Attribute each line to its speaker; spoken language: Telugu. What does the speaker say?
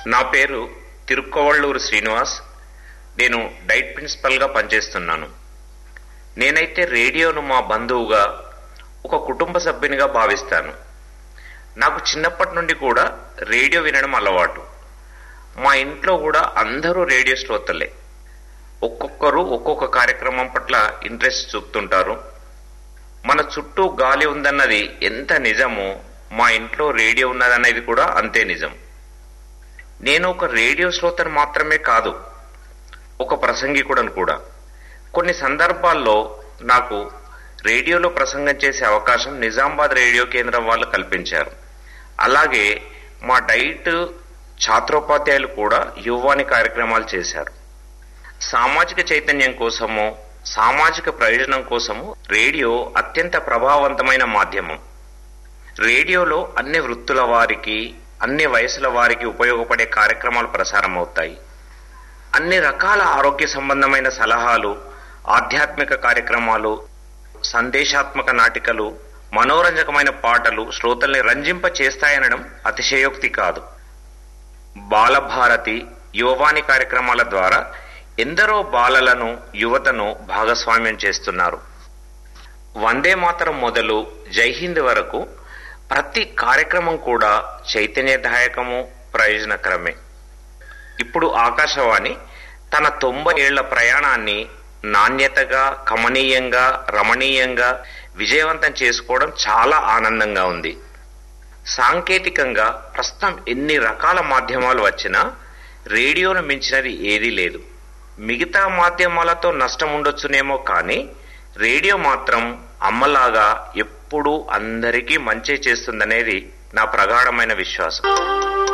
Speaker 1: నా పేరు తిరుక్కోవళ్ళూరు శ్రీనివాస్ నేను డైట్ ప్రిన్సిపల్గా పనిచేస్తున్నాను నేనైతే రేడియోను మా బంధువుగా ఒక కుటుంబ సభ్యునిగా భావిస్తాను నాకు చిన్నప్పటి నుండి కూడా రేడియో వినడం అలవాటు మా ఇంట్లో కూడా అందరూ రేడియో శ్రోతలే ఒక్కొక్కరు ఒక్కొక్క కార్యక్రమం పట్ల ఇంట్రెస్ట్ చూపుతుంటారు మన చుట్టూ గాలి ఉందన్నది ఎంత నిజమో మా ఇంట్లో రేడియో ఉన్నదన్నది కూడా అంతే నిజం నేను ఒక రేడియో శ్రోతను మాత్రమే కాదు ఒక ప్రసంగికుడను కూడా కొన్ని సందర్భాల్లో నాకు రేడియోలో ప్రసంగం చేసే అవకాశం నిజామాబాద్ రేడియో కేంద్రం వాళ్ళు కల్పించారు అలాగే మా డైట్ ఛాత్రోపాధ్యాయులు కూడా యువాని కార్యక్రమాలు చేశారు సామాజిక చైతన్యం కోసము సామాజిక ప్రయోజనం కోసము రేడియో అత్యంత ప్రభావవంతమైన మాధ్యమం రేడియోలో అన్ని వృత్తుల వారికి అన్ని వయసుల వారికి ఉపయోగపడే కార్యక్రమాలు ప్రసారం అవుతాయి అన్ని రకాల ఆరోగ్య సంబంధమైన సలహాలు ఆధ్యాత్మిక కార్యక్రమాలు సందేశాత్మక నాటికలు మనోరంజకమైన పాటలు శ్రోతల్ని రంజింప చేస్తాయనడం అతిశయోక్తి కాదు బాలభారతి యువవాణి కార్యక్రమాల ద్వారా ఎందరో బాలలను యువతను భాగస్వామ్యం చేస్తున్నారు వందే మాతరం మొదలు జై హింద్ వరకు ప్రతి కార్యక్రమం కూడా చైతన్యదాయకము ప్రయోజనకరమే ఇప్పుడు ఆకాశవాణి తన తొంభై ఏళ్ల ప్రయాణాన్ని నాణ్యతగా కమనీయంగా రమణీయంగా విజయవంతం చేసుకోవడం చాలా ఆనందంగా ఉంది సాంకేతికంగా ప్రస్తుతం ఎన్ని రకాల మాధ్యమాలు వచ్చినా రేడియోను మించినది ఏదీ లేదు మిగతా మాధ్యమాలతో నష్టం ఉండొచ్చునేమో కానీ రేడియో మాత్రం అమ్మలాగా ఎప్పుడూ అందరికీ మంచి చేస్తుందనేది నా ప్రగాఢమైన విశ్వాసం